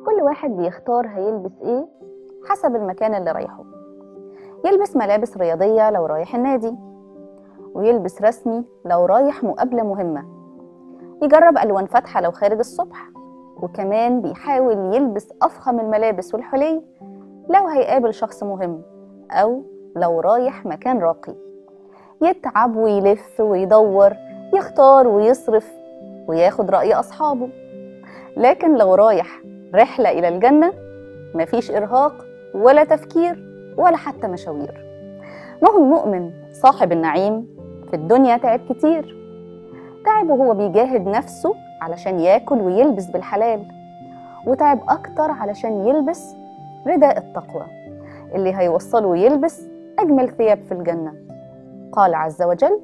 كل واحد بيختار هيلبس ايه حسب المكان اللي رايحه يلبس ملابس رياضية لو رايح النادي ويلبس رسمي لو رايح مقابلة مهمة يجرب ألوان فاتحة لو خارج الصبح وكمان بيحاول يلبس أفخم الملابس والحلي لو هيقابل شخص مهم أو لو رايح مكان راقي يتعب ويلف ويدور يختار ويصرف وياخد رأي أصحابه لكن لو رايح رحلة إلى الجنة مفيش إرهاق ولا تفكير ولا حتى مشاوير ما هو المؤمن صاحب النعيم في الدنيا تعب كتير تعب وهو بيجاهد نفسه علشان ياكل ويلبس بالحلال وتعب أكتر علشان يلبس رداء التقوى اللي هيوصله يلبس أجمل ثياب في الجنة قال عز وجل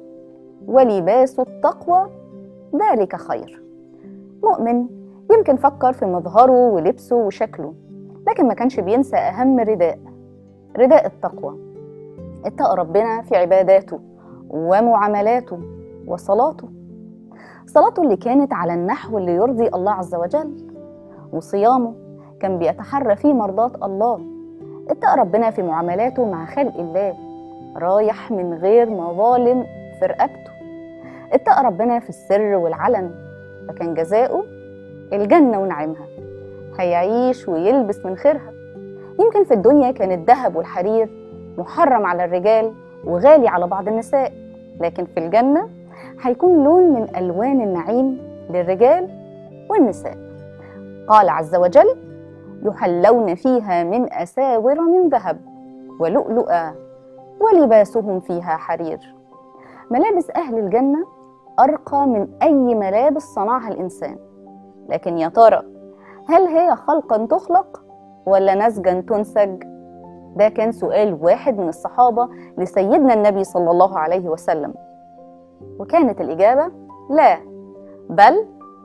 ولباس التقوى ذلك خير مؤمن يمكن فكر في مظهره ولبسه وشكله لكن ما كانش بينسى أهم رداء رداء التقوى اتقى ربنا في عباداته ومعاملاته وصلاته صلاته اللي كانت على النحو اللي يرضي الله عز وجل وصيامه كان بيتحرى فيه مرضاة الله اتقى ربنا في معاملاته مع خلق الله رايح من غير مظالم في رقبته اتقى ربنا في السر والعلن فكان جزاؤه الجنة ونعيمها هيعيش ويلبس من خيرها يمكن في الدنيا كان الذهب والحرير محرم على الرجال وغالي على بعض النساء لكن في الجنة هيكون لون من ألوان النعيم للرجال والنساء قال عز وجل يحلون فيها من أساور من ذهب ولؤلؤا ولباسهم فيها حرير ملابس أهل الجنة أرقى من أي ملابس صنعها الإنسان لكن يا ترى هل هي خلقا تخلق ولا نسجا تنسج ده كان سؤال واحد من الصحابة لسيدنا النبي صلى الله عليه وسلم وكانت الإجابة لا بل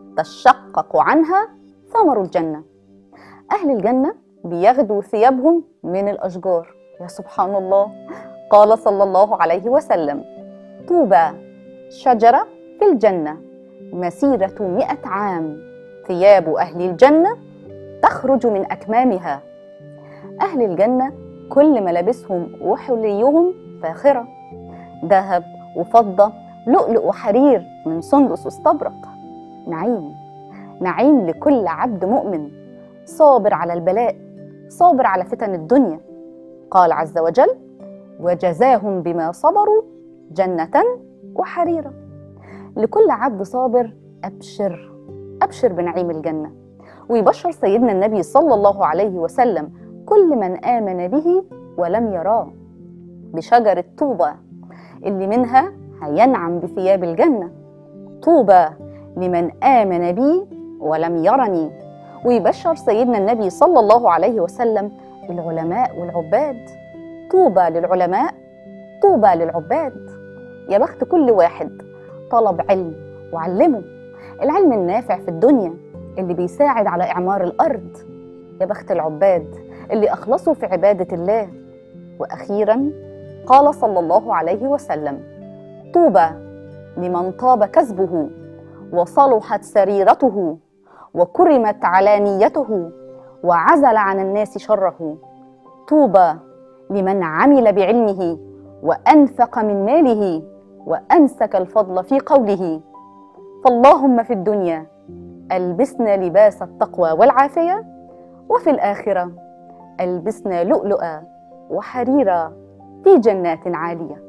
تشقق عنها ثمر الجنة أهل الجنة بياخدوا ثيابهم من الأشجار يا سبحان الله قال صلى الله عليه وسلم طوبى شجرة في الجنة مسيرة مئة عام ثياب أهل الجنة تخرج من أكمامها أهل الجنة كل ملابسهم وحليهم فاخرة ذهب وفضة لؤلؤ وحرير من سندس واستبرق نعيم نعيم لكل عبد مؤمن صابر على البلاء صابر على فتن الدنيا قال عز وجل وجزاهم بما صبروا جنة وحريرا لكل عبد صابر أبشر أبشر بنعيم الجنة ويبشر سيدنا النبي صلى الله عليه وسلم كل من آمن به ولم يراه بشجرة طوبى اللي منها هينعم بثياب الجنة طوبى لمن آمن بي ولم يرني ويبشر سيدنا النبي صلى الله عليه وسلم العلماء والعباد طوبى للعلماء طوبى للعباد يا بخت كل واحد طلب علم وعلمه العلم النافع في الدنيا اللي بيساعد على إعمار الأرض يا بخت العباد اللي أخلصوا في عبادة الله وأخيرا قال صلى الله عليه وسلم طوبى لمن طاب كسبه وصلحت سريرته وكرمت علانيته وعزل عن الناس شره طوبى لمن عمل بعلمه وانفق من ماله وامسك الفضل في قوله فاللهم في الدنيا البسنا لباس التقوى والعافيه وفي الاخره البسنا لؤلؤا وحريرا في جنات عاليه